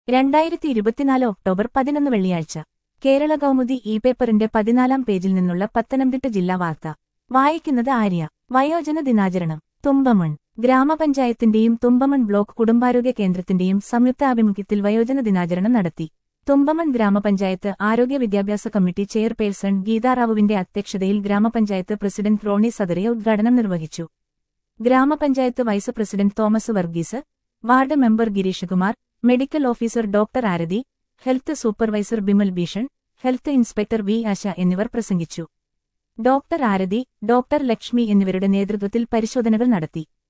രണ്ടായിരത്തി ഇരുപത്തിനാല് ഒക്ടോബർ പതിനൊന്ന് വെള്ളിയാഴ്ച കേരള കൗമുദി ഇ പേപ്പറിന്റെ പതിനാലാം പേജിൽ നിന്നുള്ള പത്തനംതിട്ട ജില്ലാ വാർത്ത വായിക്കുന്നത് ആര്യ വയോജന ദിനാചരണം തുമ്പമൺ ഗ്രാമപഞ്ചായത്തിന്റെയും തുമ്പമൺ ബ്ലോക്ക് കുടുംബാരോഗ്യ കേന്ദ്രത്തിന്റെയും സംയുക്താഭിമുഖ്യത്തിൽ വയോജന ദിനാചരണം നടത്തി തുമ്പമൺ ഗ്രാമപഞ്ചായത്ത് ആരോഗ്യ വിദ്യാഭ്യാസ കമ്മിറ്റി ചെയർപേഴ്സൺ ഗീതാറാവുവിന്റെ അധ്യക്ഷതയിൽ ഗ്രാമപഞ്ചായത്ത് പ്രസിഡന്റ് റോണി സദറിയ ഉദ്ഘാടനം നിർവഹിച്ചു ഗ്രാമപഞ്ചായത്ത് vice president Thomas Varghese ward member Gireesh Kumar medical officer doctor Arathi health supervisor Bimal Bhishan health inspector V Asha എന്നിവർ പ്രസംഗിച്ചു ഡോക്ടർ ആരതി ഡോക്ടർ ലക്ഷ്മി എന്നിവരുടെ നേതൃത്വത്തിൽ പരിശോധനകൾ നടത്തി